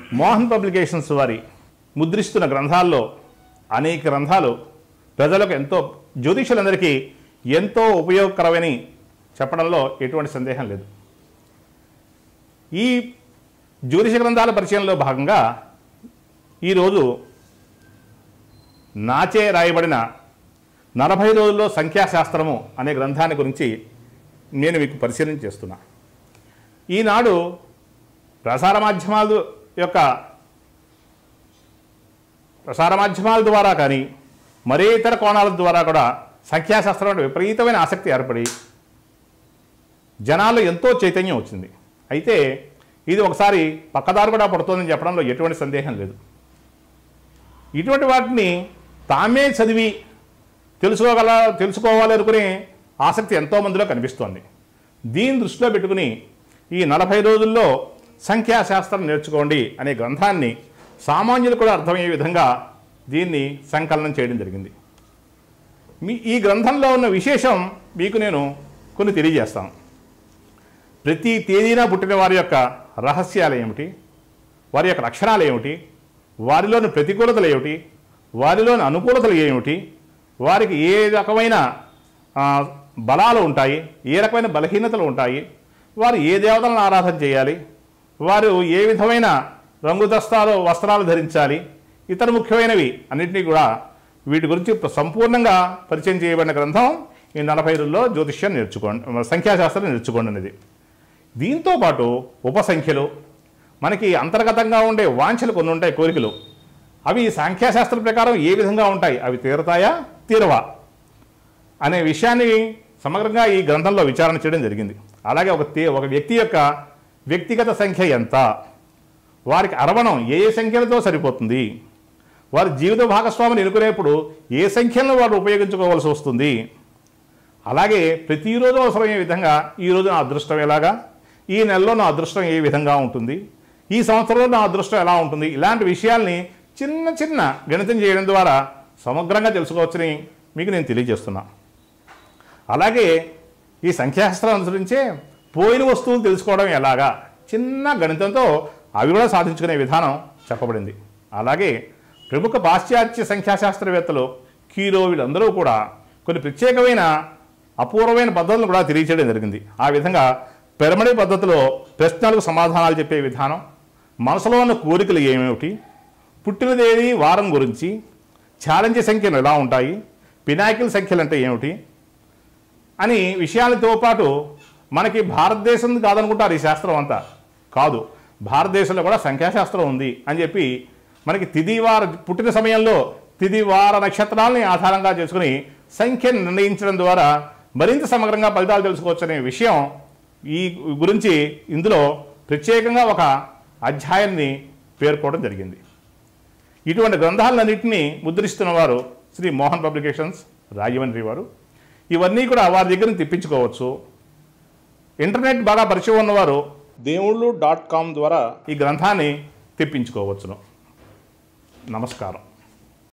Mohan publications వారి ముద్రిస్తున్న గ్రంథాల్లో అనేక గ్రంథాలు ప్రజలకు ఎంతో జ్యోతిషులందరికీ ఎంతో ఉపయోగకరమని చెప్పడంలో ఎటువంటి సందేహం లేదు ఈ జ్యోతిష గ్రంథాల పరిచయంలో భాగంగా ఈరోజు నాచే రాయబడిన నలభై రోజుల్లో సంఖ్యాశాస్త్రము అనే గ్రంథాన్ని గురించి నేను మీకు పరిశీలన చేస్తున్నా ఈనాడు ప్రసార మాధ్యమాల యొక్క ప్రసార మాధ్యమాల ద్వారా కానీ మరే ఇతర కోణాల ద్వారా కూడా సంఖ్యాశాస్త్రం అంటే విపరీతమైన ఆసక్తి ఏర్పడి జనాల్లో ఎంతో చైతన్యం వచ్చింది అయితే ఇది ఒకసారి పక్కదారు కూడా పడుతోందని చెప్పడంలో ఎటువంటి సందేహం లేదు ఇటువంటి వాటిని తామే చదివి తెలుసుకోగల తెలుసుకోవాలనుకునే ఆసక్తి ఎంతో మందిలో కనిపిస్తోంది దీన్ని దృష్టిలో పెట్టుకుని ఈ నలభై రోజుల్లో సంఖ్యాశాస్త్రం నేర్చుకోండి అనే గ్రంథాన్ని సామాన్యులు కూడా అర్థమయ్యే విధంగా దీన్ని సంకలనం చేయడం జరిగింది మీ ఈ గ్రంథంలో ఉన్న విశేషం మీకు నేను కొన్ని తెలియజేస్తాను ప్రతి తేదీన పుట్టిన వారి యొక్క రహస్యాలు ఏమిటి వారి యొక్క లక్షణాలు ఏమిటి వారిలోని ప్రతికూలతలు ఏమిటి వారిలోని అనుకూలతలు ఏమిటి వారికి ఏ రకమైన ఆ, బలాలు ఉంటాయి ఏ రకమైన బలహీనతలు ఉంటాయి వారు ఏ దేవతలను ఆరాధన చేయాలి వారు ఏ విధమైన రంగు దస్తాలు వస్త్రాలు ధరించాలి ఇతర ముఖ్యమైనవి అన్నింటినీ కూడా వీటి గురించి సంపూర్ణంగా పరిచయం చేయబడిన గ్రంథం ఈ నలభై రోజుల్లో జ్యోతిష్యం నేర్చుకోండి సంఖ్యాశాస్త్రం నేర్చుకోండి అనేది దీంతో పాటు ఉపసంఖ్యలు మనకి అంతర్గతంగా ఉండే వాంఛలు కొన్ని ఉంటాయి కోరికలు అవి సాంఖ్యశాస్త్రం ప్రకారం ఏ విధంగా ఉంటాయి అవి తీరతాయా తీరవా అనే విషయాన్ని సమగ్రంగా ఈ గ్రంథంలో విచారణ చేయడం జరిగింది అలాగే ఒక తే ఒక వ్యక్తి యొక్క వ్యక్తిగత సంఖ్య ఎంత వారికి అరవణం ఏ ఏ సంఖ్యలతో సరిపోతుంది వారి జీవిత భాగస్వామిని ఎన్నుకునేప్పుడు ఏ సంఖ్యలను వారు ఉపయోగించుకోవాల్సి వస్తుంది అలాగే ప్రతిరోజు అవసరమయ్యే విధంగా ఈరోజు నా అదృష్టం ఎలాగా ఈ నెలలో నా అదృష్టం ఏ విధంగా ఉంటుంది ఈ సంవత్సరంలో నా అదృష్టం ఎలా ఉంటుంది ఇలాంటి విషయాల్ని చిన్న చిన్న గణితం చేయడం ద్వారా సమగ్రంగా తెలుసుకోవచ్చని మీకు నేను తెలియజేస్తున్నా అలాగే ఈ సంఖ్యాశాస్త్రం అనుసరించే పోయిన వస్తువులు తెలుసుకోవడం ఎలాగా చిన్న గణితంతో అవి కూడా సాధించుకునే విధానం చెప్పబడింది అలాగే ప్రముఖ పాశ్చాత్య సంఖ్యాశాస్త్రవేత్తలు కీరో వీళ్ళందరూ కూడా కొన్ని ప్రత్యేకమైన అపూర్వమైన పద్ధతులను కూడా తెలియచేయడం జరిగింది ఆ విధంగా పిరమిడ్ పద్ధతిలో ప్రశ్నలకు సమాధానాలు చెప్పే విధానం మనసులో ఉన్న కోరికలు ఏమిటి పుట్టిన తేదీ వారం గురించి ఛాలెంజ్ సంఖ్యలు ఎలా ఉంటాయి పినాకిల్ సంఖ్యలు అంటే ఏమిటి అని విషయాలతో పాటు మనకి భారతదేశం కాదనుకుంటారు ఈ శాస్త్రం అంతా కాదు భారతదేశంలో కూడా సంఖ్యాశాస్త్రం ఉంది అని చెప్పి మనకి తిదివార పుట్టిన సమయంలో తిదివార నక్షత్రాలని ఆధారంగా చేసుకుని సంఖ్యను నిర్ణయించడం ద్వారా మరింత సమగ్రంగా ఫలితాలు తెలుసుకోవచ్చనే విషయం ఈ గురించి ఇందులో ప్రత్యేకంగా ఒక అధ్యాయాన్ని పేర్కోవడం జరిగింది ఇటువంటి గ్రంథాలన్నింటినీ ముద్రిస్తున్న వారు శ్రీ మోహన్ పబ్లికేషన్స్ రాజమండ్రి వారు ఇవన్నీ కూడా వారి దగ్గర నుంచి తెప్పించుకోవచ్చు ఇంటర్నెట్ బాగా పరిచయం ఉన్నవారు దేవుళ్ళు డాట్ కామ్ ద్వారా ఈ గ్రంథాన్ని తెప్పించుకోవచ్చును నమస్కారం